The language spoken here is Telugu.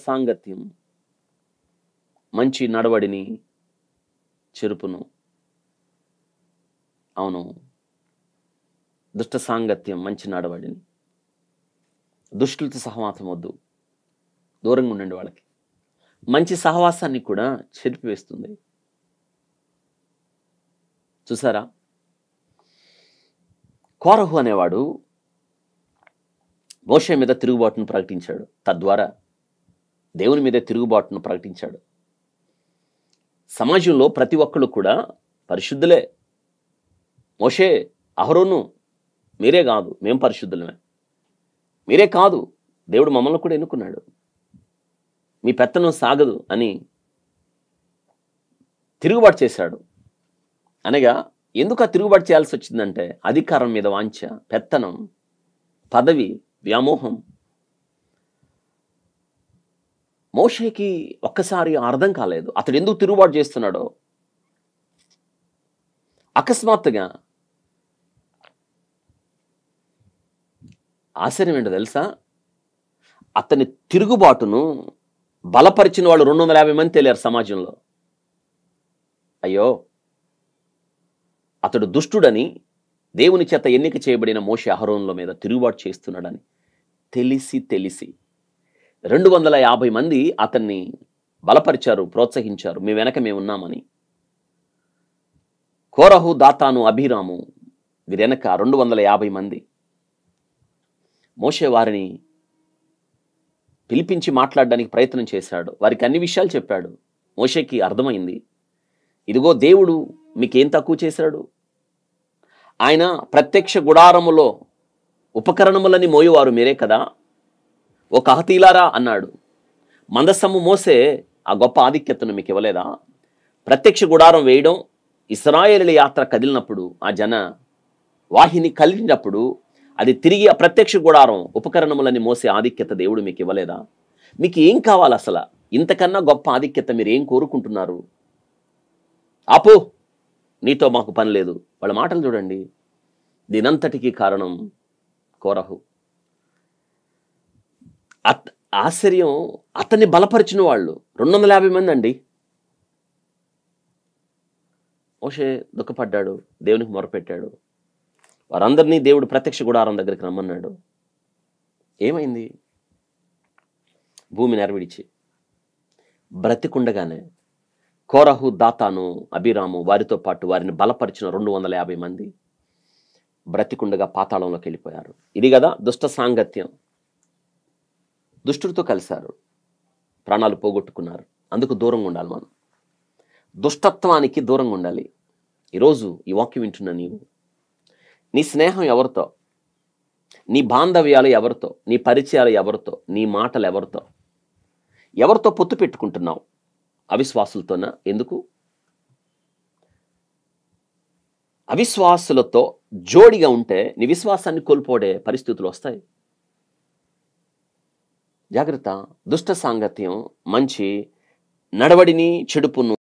సాంగత్యం మంచి నడవడిని చెరుపును అవును దుష్ట సాంగత్యం మంచి నడవడిని దుష్టులతో సహవాసం వద్దు దూరంగా ఉండండి వాళ్ళకి మంచి సహవాసాన్ని కూడా చెరిపివేస్తుంది చూసారా కోరహు అనేవాడు మోషే మీద తిరుగుబాటును ప్రకటించాడు తద్వారా దేవుని మీద తిరుగుబాటును ప్రకటించాడు సమాజంలో ప్రతి ఒక్కళ్ళు కూడా పరిశుద్ధులే మోషే అహరోను మీరే కాదు మేం పరిశుద్ధులమే మీరే కాదు దేవుడు మమ్మల్ని కూడా ఎన్నుకున్నాడు మీ పెత్తనం సాగదు అని తిరుగుబాటు చేశాడు అనగా ఎందుకు ఆ తిరుగుబాటు చేయాల్సి వచ్చిందంటే అధికారం మీద వాంఛ పెత్తనం పదవి వ్యామోహం మోషేకి ఒక్కసారి అర్థం కాలేదు అతడు ఎందుకు తిరుగుబాటు చేస్తున్నాడో అకస్మాత్తుగా ఆశ్చర్యం ఏంటో తెలుసా అతని తిరుగుబాటును బలపరిచిన వాళ్ళు రెండు వందల యాభై మంది తెలియారు సమాజంలో అయ్యో అతడు దుష్టుడని దేవుని చేత ఎన్నిక చేయబడిన మోషే అహరోన్ల మీద తిరుగుబాటు చేస్తున్నాడని తెలిసి తెలిసి రెండు వందల యాభై మంది అతన్ని బలపరిచారు ప్రోత్సహించారు మీ వెనక మేమున్నామని కోరహు దాతాను అభిరాము వీరెనక రెండు వందల యాభై మంది మోషే వారిని పిలిపించి మాట్లాడడానికి ప్రయత్నం చేశాడు వారికి అన్ని విషయాలు చెప్పాడు మోషేకి అర్థమైంది ఇదిగో దేవుడు మీకేం తక్కువ చేశాడు ఆయన ప్రత్యక్ష గుడారములో ఉపకరణములని మోయువారు మీరే కదా ఓ కహతీలారా అన్నాడు మందస్సము మోసే ఆ గొప్ప ఆధిక్యతను మీకు ఇవ్వలేదా ప్రత్యక్ష గుడారం వేయడం ఇస్రాయేలుల యాత్ర కదిలినప్పుడు ఆ జన వాహిని కలిగినప్పుడు అది తిరిగి ఆ ప్రత్యక్ష గుడారం ఉపకరణములని మోసే ఆధిక్యత దేవుడు మీకు ఇవ్వలేదా మీకు ఏం కావాలి అసలు ఇంతకన్నా గొప్ప ఆధిక్యత మీరు ఏం కోరుకుంటున్నారు ఆపు నీతో మాకు పని లేదు వాళ్ళ మాటలు చూడండి దీనంతటికీ కారణం కోరహు అత్ ఆశ్చర్యం అతన్ని బలపరిచిన వాళ్ళు రెండు వందల యాభై మంది అండి మోషే దుఃఖపడ్డాడు దేవునికి మొరపెట్టాడు వారందరినీ దేవుడు ప్రత్యక్ష గుడారం దగ్గరికి రమ్మన్నాడు ఏమైంది భూమి నెరవిడిచి బ్రతికుండగానే కోరహు దాతాను అభిరాము వారితో పాటు వారిని బలపరిచిన రెండు వందల యాభై మంది బ్రతికుండగా పాతాళంలోకి వెళ్ళిపోయారు ఇది కదా దుష్ట సాంగత్యం దుష్టుడితో కలిశారు ప్రాణాలు పోగొట్టుకున్నారు అందుకు దూరంగా ఉండాలి మనం దుష్టత్వానికి దూరంగా ఉండాలి ఈరోజు ఈ వాక్యం వింటున్న నీవు నీ స్నేహం ఎవరితో నీ బాంధవ్యాలు ఎవరితో నీ పరిచయాలు ఎవరితో నీ మాటలు ఎవరితో ఎవరితో పొత్తు పెట్టుకుంటున్నావు అవిశ్వాసులతోనా ఎందుకు అవిశ్వాసులతో జోడిగా ఉంటే నీ విశ్వాసాన్ని కోల్పోడే పరిస్థితులు వస్తాయి జాగ్రత్త దుష్ట సాంగత్యం మంచి నడవడిని చెడుపును